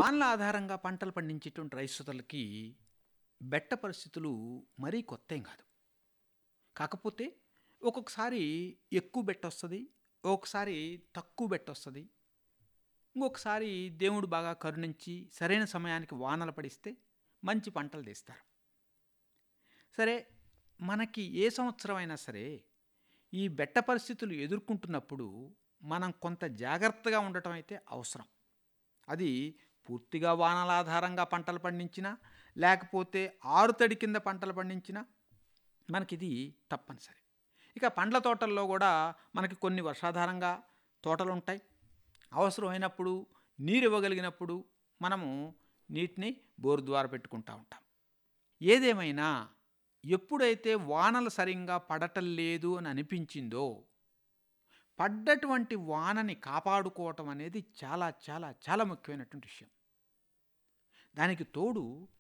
వానల ఆధారంగా పంటలు పండించేటువంటి రైతులకి బెట్ట పరిస్థితులు మరీ కొత్త ఏం కాదు కాకపోతే ఒక్కొక్కసారి ఎక్కువ బెట్ట వస్తుంది ఒక్కొక్కసారి తక్కువ బెట్ట వస్తుంది ఇంకొకసారి దేవుడు బాగా కరుణించి సరైన సమయానికి వానలు పడిస్తే మంచి పంటలు తీస్తారు సరే మనకి ఏ సంవత్సరం అయినా సరే ఈ బెట్ట పరిస్థితులు ఎదుర్కొంటున్నప్పుడు మనం కొంత జాగ్రత్తగా ఉండటం అయితే అవసరం అది పూర్తిగా వానల ఆధారంగా పంటలు పండించినా లేకపోతే ఆరుతడి కింద పంటలు పండించినా మనకిది తప్పనిసరి ఇక పండ్ల తోటల్లో కూడా మనకి కొన్ని వర్షాధారంగా తోటలు ఉంటాయి అవసరమైనప్పుడు నీరు ఇవ్వగలిగినప్పుడు మనము నీటిని బోరు ద్వారా పెట్టుకుంటూ ఉంటాం ఏదేమైనా ఎప్పుడైతే వానలు సరిగ్గా పడటం లేదు అని అనిపించిందో పడ్డటువంటి వానని కాపాడుకోవటం అనేది చాలా చాలా చాలా ముఖ్యమైనటువంటి విషయం దానికి తోడు